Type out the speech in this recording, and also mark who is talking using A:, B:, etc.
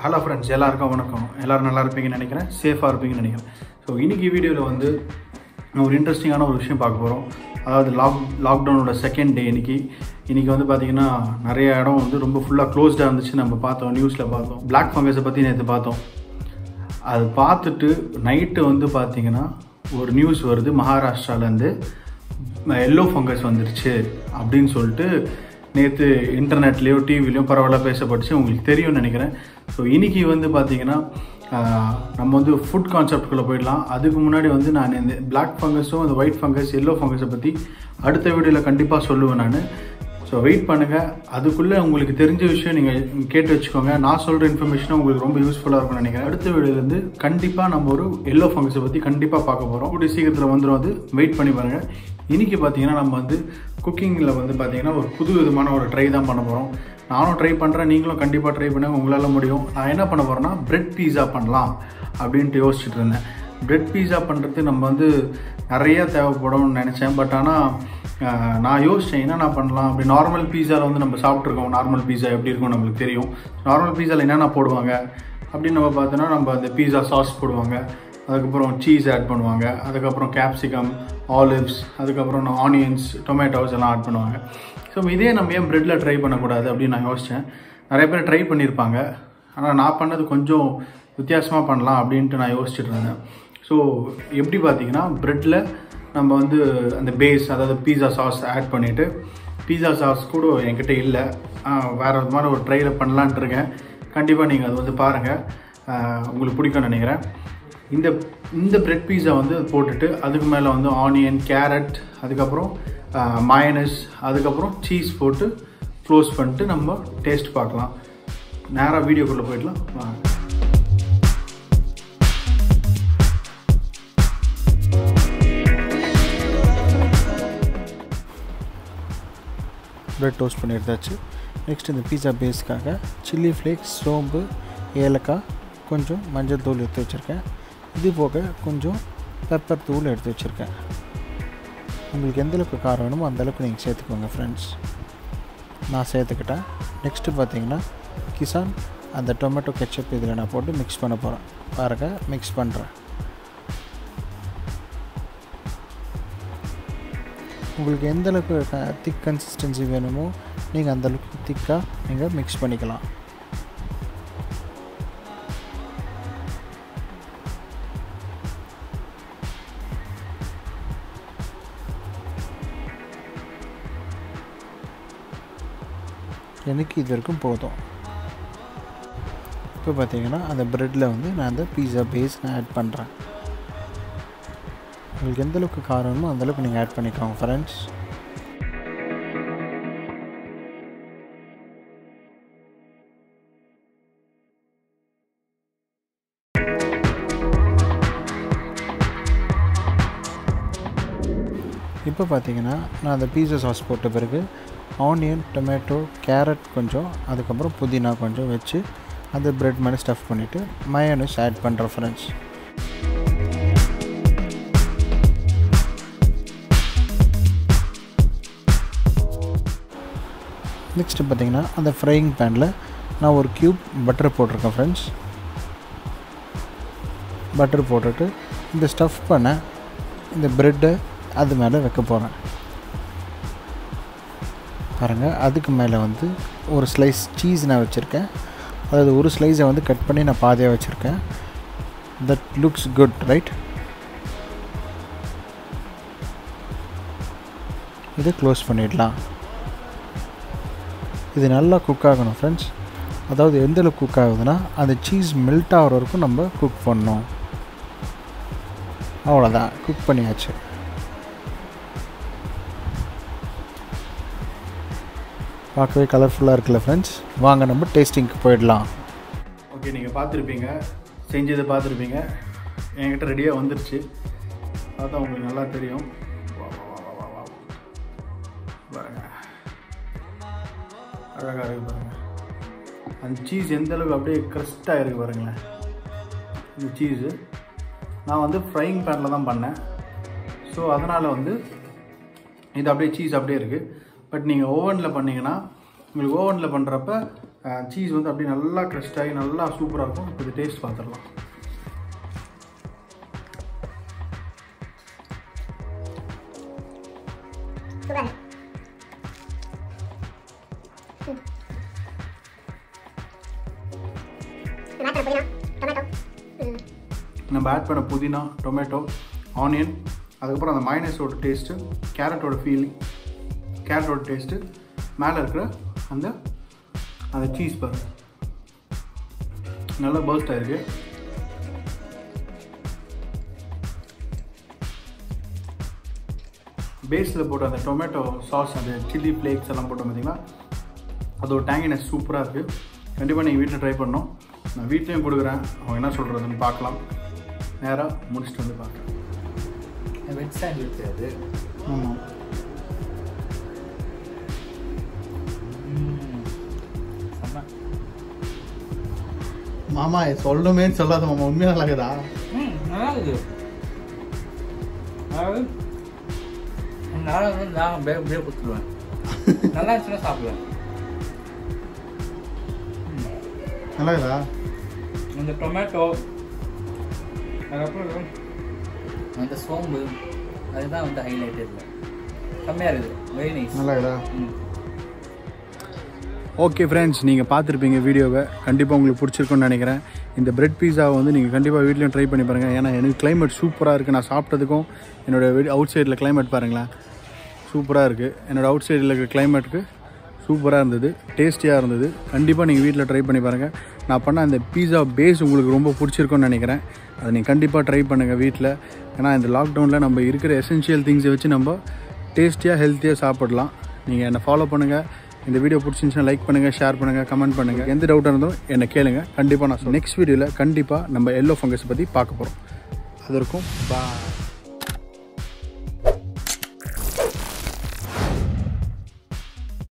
A: Hello friends எல்லாருக்கும் வணக்கம் எல்லாரும் நல்லா இருப்பீங்கன்னு நினைக்கிறேன் சேஃபாக இருப்பீங்கன்னு நினைக்கிறேன் ஸோ இன்னைக்கு வீடியோவில் வந்து ஒரு இன்ட்ரெஸ்டிங்கான ஒரு விஷயம் பார்க்க போகிறோம் அதாவது லாக் லாக்டவுனோட செகண்ட் டே இன்னைக்கு இன்னைக்கு வந்து பார்த்தீங்கன்னா நிறைய இடம் வந்து ரொம்ப ஃபுல்லாக க்ளோஸ்டாக இருந்துச்சு நம்ம பார்த்தோம் நியூஸில் பார்த்தோம் பிளாக் ஃபங்கஸை பற்றி நேற்று பார்த்தோம் அது பார்த்துட்டு நைட்டு வந்து பார்த்தீங்கன்னா ஒரு நியூஸ் வருது மகாராஷ்டிராலேருந்து எல்லோ ஃபங்கஸ் வந்துருச்சு அப்படின்னு சொல்லிட்டு நேற்று இன்டர்நெட்லேயோ டிவிலையோ பரவாயில்ல பேசப்பட்டுச்சு உங்களுக்கு தெரியும்னு நினைக்கிறேன் ஸோ இன்னைக்கு வந்து பார்த்தீங்கன்னா ஆஹ், நம்ம வந்து ஃபுட் கான்செப்ட்குள்ளே போயிடலாம் அதுக்கு முன்னாடி வந்து நான் இந்த பிளாக் ஃபங்கஸும் இந்த ஒயிட் ஃபங்கஸ் எல்லோ ஃபங்கஸை பற்றி அடுத்த வீடியோவில் கண்டிப்பாக சொல்லுவேன் நான் ஸோ வெயிட் பண்ணுங்கள் அதுக்குள்ளே உங்களுக்கு தெரிஞ்ச விஷயம் நீங்கள் கேட்டு வச்சுக்கோங்க நான் சொல்கிற இன்ஃபர்மேஷன் உங்களுக்கு ரொம்ப யூஸ்ஃபுல்லாக இருக்கும்னு நினைக்கிறேன் அடுத்த வீடியோலேருந்து கண்டிப்பாக நம்ம ஒரு எல்லோ ஃபங்கஸை பற்றி கண்டிப்பாக பார்க்க போகிறோம் கூடிய சீக்கிரத்தில் வந்துடும் அது வெயிட் பண்ணி பாருங்கள் இன்றைக்கி பார்த்தீங்கன்னா நம்ம வந்து குக்கிங்கில் வந்து பார்த்தீங்கன்னா ஒரு புது விதமான ஒரு ட்ரை தான் பண்ண போகிறோம் நானும் ட்ரை பண்ணுறேன் நீங்களும் கண்டிப்பாக ட்ரை பண்ணுங்க உங்களால் முடியும் நான் என்ன பண்ண போகிறேன்னா பிரெட் பீஸா பண்ணலாம் அப்படின்ட்டு யோசிச்சுட்டு இருந்தேன் பிரெட் பீஸா பண்ணுறது நம்ம வந்து நிறைய தேவைப்படும்னு நினச்சேன் பட் ஆனால் ஆஹ், நான் யோசித்தேன் என்ன நான் பண்ணலாம் அப்படி நார்மல் பீஸாவில் வந்து நம்ம சாப்பிட்ருக்கோம் நார்மல் பீஸா எப்படி இருக்கும் நம்மளுக்கு தெரியும் நார்மல் பீஸாவில் என்னென்ன போடுவாங்க அப்படின்னு நம்ம பார்த்தோன்னா நம்ம அந்த பீஸா சாஸ் போடுவாங்க அதுக்கப்புறம் சீஸ் ஆட் பண்ணுவாங்க அதுக்கப்புறம் கேப்சிகம் ஆலிவ்ஸ் அதுக்கப்புறம் ஆனியன்ஸ் டொமேட்டோஸ் எல்லாம் ஆட் பண்ணுவாங்க ஸோ இதே நம்ம ஏன் ப்ரெட்டில் ட்ரை பண்ணக்கூடாது அப்படின்னு நான் யோசித்தேன் நிறைய பேர் ட்ரை பண்ணியிருப்பாங்க ஆனால் நான் பண்ணது கொஞ்சம் வித்தியாசமாக பண்ணலாம் அப்படின்ட்டு நான் யோசிச்சுட்டு இருந்தேன் ஸோ எப்படி பார்த்தீங்கன்னா ப்ரெட்டில் நம்ம வந்து அந்த பேஸ் அதாவது பீஸா சாஸ் ஆட் பண்ணிவிட்டு பீஸா சாஸ் கூட என்கிட்ட இல்லை வேறு விதமான ஒரு ட்ரையில் பண்ணலான்ட்டு இருக்கேன் கண்டிப்பாக நீங்கள் அது வந்து பாருங்கள் உங்களுக்கு பிடிக்கும்னு நினைக்கிறேன் இந்த இந்த பிரெட் பீஸா வந்து போட்டுட்டு அதுக்கு மேலே வந்து ஆனியன் கேரட் அதுக்கப்புறம் மயனஸ் அதுக்கப்புறம் சீஸ் போட்டு க்ளோஸ் பண்ணிட்டு நம்ம டேஸ்ட் பார்க்கலாம் நேராக வீடியோக்குள்ளே போயிடலாம் வாங்க
B: ப்ரெட் டோஸ்ட் பண்ணி எடுத்தாச்சு நெக்ஸ்ட் இந்த பீஸா பேஸ்க்காக சில்லி ஃப்ளேக்ஸ் சோம்பு ஏலக்காய் கொஞ்சம் மஞ்சள் தூள் எடுத்து வச்சுருக்கேன் இது போக கொஞ்சம் பெப்பர் தூள் எடுத்து வச்சுருக்கேன் உங்களுக்கு எந்த அளவுக்கு காரம் வேணுமோ அந்த அளவுக்கு நீங்கள் சேர்த்துக்கோங்க ஃப்ரெண்ட்ஸ் நான் சேர்த்துக்கிட்டேன் நெக்ஸ்ட்டு பார்த்தீங்கன்னா கிசான் அந்த டொமேட்டோ கெச்சப் இதில் நான் போட்டு மிக்ஸ் பண்ண போகிறேன் பாருங்கள் மிக்ஸ் பண்ணுறேன் உங்களுக்கு எந்த அளவுக்கு திக் கன்சிஸ்டன்சி வேணுமோ நீங்கள் அந்த அளவுக்கு திக்காக நீங்கள் மிக்ஸ் பண்ணிக்கலாம் எனக்கு இது வரைக்கும் போதும் இப்போ பார்த்தீங்கன்னா அந்த ப்ரெட்டில் வந்து நான் அந்த பீஸா பேஸ் நான் ஆட் பண்ணுறேன் உங்களுக்கு எந்த அளவுக்கு காரம் வேணுமோ அந்த அளவுக்கு நீங்கள் ஆட் பண்ணிக்கோங்க ஃப்ரெண்ட்ஸ் இப்போ பார்த்தீங்கன்னா நான் அந்த பீஸா சாஸ் போட்ட பிறகு ஆனியன் டொமேட்டோ கேரட் கொஞ்சம் அதுக்கப்புறம் புதினா கொஞ்சம் வச்சு அந்த ப்ரெட் மேலே ஸ்டஃப் பண்ணிவிட்டு மயோனஸ் ஆட் பண்ணுறேன் ஃப்ரெண்ட்ஸ் நெக்ஸ்ட்டு பார்த்தீங்கன்னா அந்த ஃப்ரையிங் பேனில் நான் ஒரு க்யூப் பட்டர் போட்டிருக்கேன் ஃப்ரெண்ட்ஸ் பட்டர் போட்டுட்டு இந்த ஸ்டஃப் பண்ண இந்த ப்ரெட்டை அது மேலே வைக்க போகிறேன் பாருங்கள் அதுக்கு மேலே வந்து ஒரு ஸ்லைஸ் சீஸ் நான் வச்சுருக்கேன் அதாவது ஒரு ஸ்லைஸை வந்து கட் பண்ணி நான் பாதியாக வச்சுருக்கேன் தட் லுக்ஸ் குட் ரைட் இதை க்ளோஸ் பண்ணிடலாம் இது நல்லா குக் ஆகணும் ஃப்ரெண்ட்ஸ் அதாவது எந்த அளவுக்கு குக் ஆகுதுன்னா அந்த சீஸ் மெல்ட் ஆகிற வரைக்கும் நம்ம குக் பண்ணணும் அவ்வளோதான் குக் பண்ணியாச்சு பார்க்கவே கலர்ஃபுல்லாக இருக்குல்ல ஃப்ரெண்ட்ஸ் வாங்க நம்ம டேஸ்டிங்க்கு போயிடலாம்
A: ஓகே நீங்கள் பார்த்துருப்பீங்க செஞ்சதை பார்த்துருப்பீங்க என்கிட்ட ரெடியாக வந்துருச்சு பார்த்தா உங்களுக்கு நல்லா தெரியும் வா, வா, வா, வா, வா, வா. பாருங்க அழகாக இருக்கு பாருங்க அந்த சீஸ் எந்த அளவுக்கு அப்படியே க்ரஸ்டாக இருக்கு பாருங்களேன் இந்த சீஸு நான் வந்து ஃப்ரைங் பேனில் தான் பண்ணேன் ஸோ அதனால் வந்து இது அப்படியே சீஸ் அப்படியே இருக்குது பட் நீங்கள் ஓவனில் பண்ணிங்கன்னா உங்களுக்கு ஓவனில் பண்ணுறப்ப சீஸ் வந்து அப்படியே நல்லா க்ரஸ்ட் ஆகி நல்லா சூப்பராக இருக்கும் இப்போ இது டேஸ்ட் பார்த்துடலாம்
C: சூப்பர் மேட்டர் புதினா டொமேட்டோ ம்
A: நம்ம ஆட் பண்ண புதினா டொமேட்டோ ஆனியன் அதுக்கப்புறம் அந்த மைனஸோட டேஸ்ட்டு கேரட்டோட ஃபீலிங் கேரட்டோட டேஸ்ட்டு மேலே இருக்கிற அந்த அந்த சீஸ் பாரு நல்லா பர்ஸ்ட் ஆயிருக்கு பேஸில் போட்ட அந்த டொமேட்டோ சாஸ் அந்த சில்லி ஃப்ளேக்ஸ் எல்லாம் போட்டோம் பார்த்தீங்களா அதோட டேங்கினஸ் சூப்பராக இருக்குது கண்டிப்பாக நீங்கள் வீட்டில் ட்ரை பண்ணணும் நான் வீட்லேயும் கொடுக்குறேன் அவங்க என்ன சொல்கிறதுன்னு பார்க்கலாம் நேராக முடிச்சுட்டு வந்து பார்க்குறேன்
D: வெஜ் சாண்ட்விச் அது
A: ஆமாம்
D: செம்ம
B: மாமா சொல்லணுமே சொல்லாத மாமா உண்மையாக நல்லா இருக்குதா
D: ம் நல்லா இருக்குது அதாவது நான் வந்து நான் அப்படியே அப்படியே கொடுத்துருவேன் நல்லா இருந்துச்சுன்னா சாப்பிடுவேன்
B: நல்லா இருக்குதா
D: இந்த டொமேட்டோ அதுக்கப்புறம் அந்த சோம்பு அதுதான் வந்து ஹைலைட் இல்லை கம்மியாக இருக்குது வெரி நைஸ்
B: நல்லா இருக்குதா
D: ம்
A: ஓகே ஃப்ரெண்ட்ஸ் நீங்கள் பார்த்துருப்பீங்க வீடியோவை கண்டிப்பாக உங்களுக்கு பிடிச்சிருக்குன்னு நினைக்கிறேன் இந்த பிரெட் பீஸாவை வந்து நீங்கள் கண்டிப்பாக வீட்லேயும் ட்ரை பண்ணி பாருங்கள் ஏன்னா எனக்கு கிளைமேட் சூப்பராக இருக்குது நான் சாப்பிட்டதுக்கும் என்னோடய வீடு அவுட் சைடில் கிளைமேட் பாருங்களேன் சூப்பராக இருக்குது என்னோடய அவுட் சைடில் இருக்க கிளைமேட்டுக்கு சூப்பராக இருந்தது டேஸ்டியாக இருந்தது கண்டிப்பாக நீங்கள் வீட்டில் ட்ரை பண்ணி பாருங்கள் நான் பண்ண அந்த பீஸா பேஸ் உங்களுக்கு ரொம்ப பிடிச்சிருக்குன்னு நினைக்கிறேன் அதை நீங்கள் கண்டிப்பாக ட்ரை பண்ணுங்கள் வீட்டில் ஏன்னா இந்த லாக்டவுனில் நம்ம இருக்கிற எசென்ஷியல் திங்ஸை வச்சு நம்ம டேஸ்டியாக ஹெல்த்தியாக சாப்பிடலாம் நீங்கள் என்னை ஃபாலோ பண்ணுங்கள் இந்த வீடியோ பிடிச்சிருந்துச்சுன்னா லைக் பண்ணுங்கள் ஷேர் பண்ணுங்கள் கமெண்ட் பண்ணுங்கள் எந்த டவுட்டாக இருந்தாலும் என்னை கேளுங்க கண்டிப்பாக நான் நெக்ஸ்ட் வீடியோவில் கண்டிப்பாக நம்ம எல்லோ ஃபங்கஸ் பற்றி பார்க்க போகிறோம் அதற்கும் பாய்